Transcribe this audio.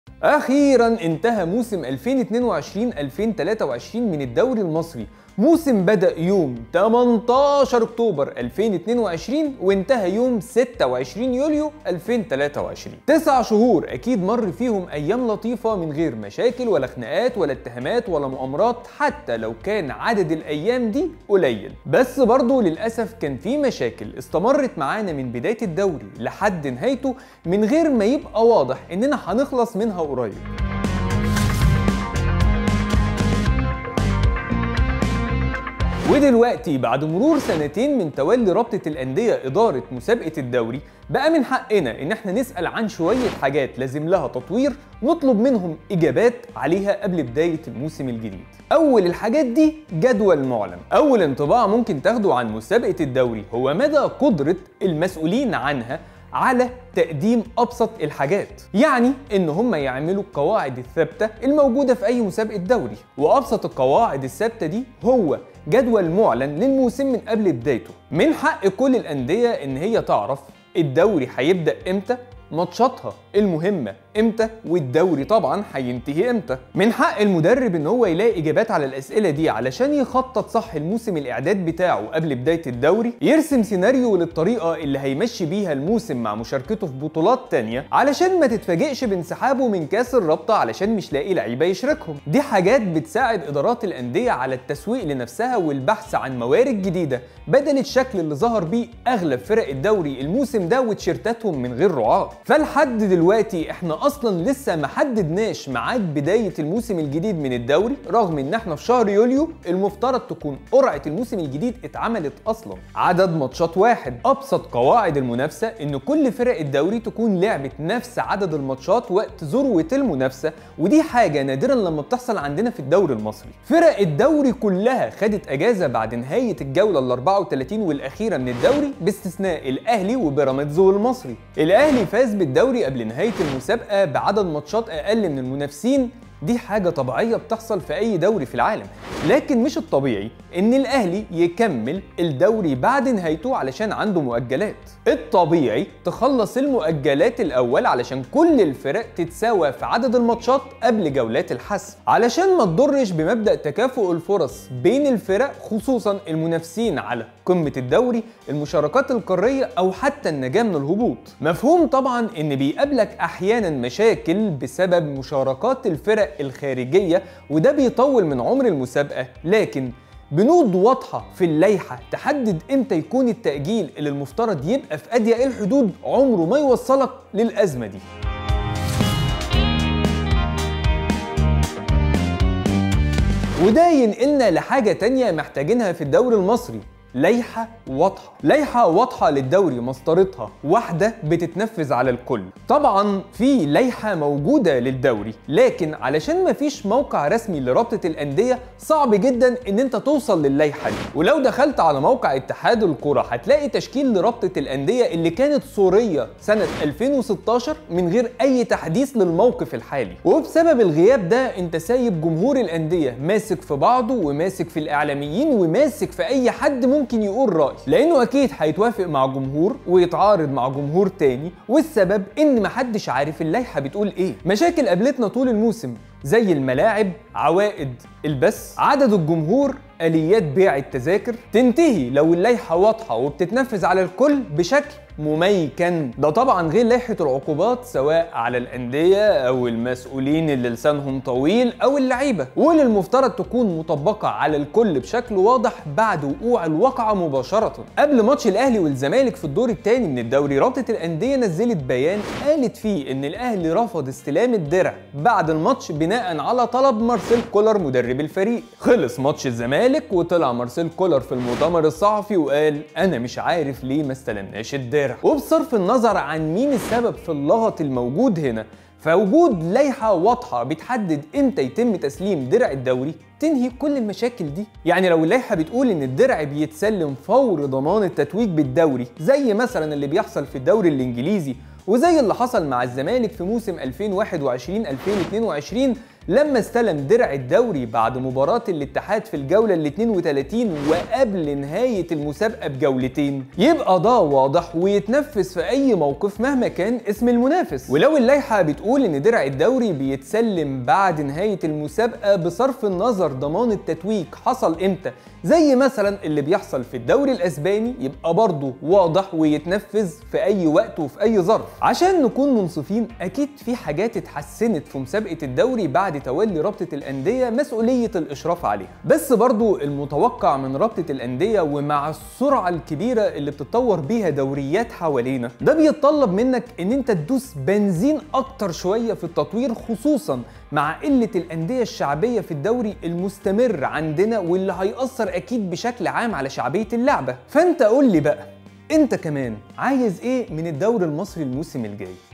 اخيرا انتهى موسم 2022-2023 من الدوري المصري موسم بدأ يوم 18 اكتوبر 2022 وانتهى يوم 26 يوليو 2023 تسع شهور اكيد مر فيهم ايام لطيفة من غير مشاكل ولا خناقات ولا اتهامات ولا مؤامرات حتى لو كان عدد الايام دي قليل بس برضه للاسف كان في مشاكل استمرت معانا من بداية الدوري لحد نهايته من غير ما يبقى واضح اننا هنخلص منها قريب ودلوقتي بعد مرور سنتين من تولي رابطة الأندية إدارة مسابقة الدوري بقى من حقنا إن احنا نسأل عن شوية حاجات لازم لها تطوير نطلب منهم إجابات عليها قبل بداية الموسم الجديد أول الحاجات دي جدول معلن أول انطباع ممكن تاخده عن مسابقة الدوري هو مدى قدرة المسؤولين عنها على تقديم ابسط الحاجات يعني ان هم يعملوا القواعد الثابته الموجوده في اي مسابقه دوري وابسط القواعد الثابته دي هو جدول معلن للموسم من قبل بدايته من حق كل الانديه ان هي تعرف الدوري هيبدا امتى ماتشاتها المهمة امتى والدوري طبعا هينتهي امتى من حق المدرب ان هو يلاقي اجابات على الاسئلة دي علشان يخطط صح الموسم الاعداد بتاعه قبل بداية الدوري يرسم سيناريو للطريقة اللي هيمشي بيها الموسم مع مشاركته في بطولات تانية علشان ما تتفاجئش بانسحابه من كاس الرابطة علشان مش لاقي لعيبة يشاركهم دي حاجات بتساعد ادارات الاندية على التسويق لنفسها والبحث عن موارد جديدة بدل الشكل اللي ظهر بيه اغلب فرق الدوري الموسم ده وتيشيرتاتهم من غير رعاة فلحد دلوقتي احنا اصلا لسه ما حددناش ميعاد بدايه الموسم الجديد من الدوري رغم ان احنا في شهر يوليو المفترض تكون قرعه الموسم الجديد اتعملت اصلا عدد ماتشات واحد ابسط قواعد المنافسه ان كل فرق الدوري تكون لعبت نفس عدد الماتشات وقت ذروه المنافسه ودي حاجه نادرا لما بتحصل عندنا في الدوري المصري فرق الدوري كلها خدت اجازه بعد نهايه الجوله ال 34 والاخيره من الدوري باستثناء الاهلي وبيراميدز والمصري الاهلي فاز بالدوري قبل نهايه المسابقه بعدد ماتشات اقل من المنافسين دي حاجة طبيعية بتحصل في أي دوري في العالم لكن مش الطبيعي إن الأهلي يكمل الدوري بعد نهايته علشان عنده مؤجلات الطبيعي تخلص المؤجلات الأول علشان كل الفرق تتساوى في عدد الماتشات قبل جولات الحسم علشان ما تضرش بمبدأ تكافؤ الفرص بين الفرق خصوصا المنافسين على قمة الدوري المشاركات القارية أو حتى النجاة من الهبوط مفهوم طبعا إن بيقابلك أحيانا مشاكل بسبب مشاركات الفرق الخارجية وده بيطول من عمر المسابقة لكن بنود واضحة في اللائحة تحدد امتى يكون التأجيل اللي المفترض يبقى في أضيق الحدود عمره ما يوصلك للأزمة دي وده ينقلنا لحاجة تانية محتاجينها في الدوري المصري لائحة واضحة لائحة واضحة للدوري مسطرتها واحدة بتتنفذ على الكل طبعا في لائحة موجودة للدوري لكن علشان مفيش موقع رسمي لرابطة الأندية صعب جدا ان انت توصل للائحة دي ولو دخلت على موقع اتحاد الكرة هتلاقي تشكيل لرابطة الأندية اللي كانت صورية سنة 2016 من غير أي تحديث للموقف الحالي وبسبب الغياب ده انت سايب جمهور الأندية ماسك في بعضه وماسك في الإعلاميين وماسك في أي حد ممكن ممكن يقول رأي لأنه أكيد هيتوافق مع جمهور ويتعارض مع جمهور تاني والسبب إن محدش عارف اللائحة بتقول إيه مشاكل قابلتنا طول الموسم زي الملاعب عوائد البث عدد الجمهور اليات بيع التذاكر تنتهي لو اللائحه واضحه وبتتنفذ على الكل بشكل مميكن ده طبعا غير لائحه العقوبات سواء على الانديه او المسؤولين اللي لسانهم طويل او اللعيبه واللي المفترض تكون مطبقه على الكل بشكل واضح بعد وقوع الواقعه مباشره قبل ماتش الاهلي والزمالك في الدور الثاني من الدوري رابطه الانديه نزلت بيان قالت فيه ان الاهلي رفض استلام الدرع بعد الماتش بناء على طلب مارسيل كولر مدرب الفريق خلص ماتش الزمالك وطلع مارسيل كولر في المؤتمر الصحفي وقال انا مش عارف ليه ما استلمناش الدرع وبصرف النظر عن مين السبب في اللغط الموجود هنا فوجود لائحه واضحه بتحدد امتى يتم تسليم درع الدوري تنهي كل المشاكل دي يعني لو اللائحه بتقول ان الدرع بيتسلم فور ضمان التتويج بالدوري زي مثلا اللي بيحصل في الدوري الانجليزي وزي اللي حصل مع الزمالك في موسم 2021 2022 لما استلم درع الدوري بعد مباراة الاتحاد في الجولة ال 32 وقبل نهاية المسابقة بجولتين يبقى ده واضح ويتنفذ في أي موقف مهما كان اسم المنافس ولو اللائحة بتقول إن درع الدوري بيتسلم بعد نهاية المسابقة بصرف النظر ضمان التتويج حصل إمتى زي مثلا اللي بيحصل في الدوري الاسباني يبقى برضه واضح ويتنفذ في اي وقت وفي اي ظرف عشان نكون منصفين اكيد في حاجات اتحسنت في مسابقه الدوري بعد تولي رابطه الانديه مسؤوليه الاشراف عليها بس برضه المتوقع من رابطه الانديه ومع السرعه الكبيره اللي بتتطور بيها دوريات حوالينا ده بيتطلب منك ان انت تدوس بنزين اكتر شويه في التطوير خصوصا مع قله الانديه الشعبيه في الدوري المستمر عندنا واللي هيأثر اكيد بشكل عام على شعبيه اللعبه فانت قول لي بقى انت كمان عايز ايه من الدوري المصري الموسم الجاي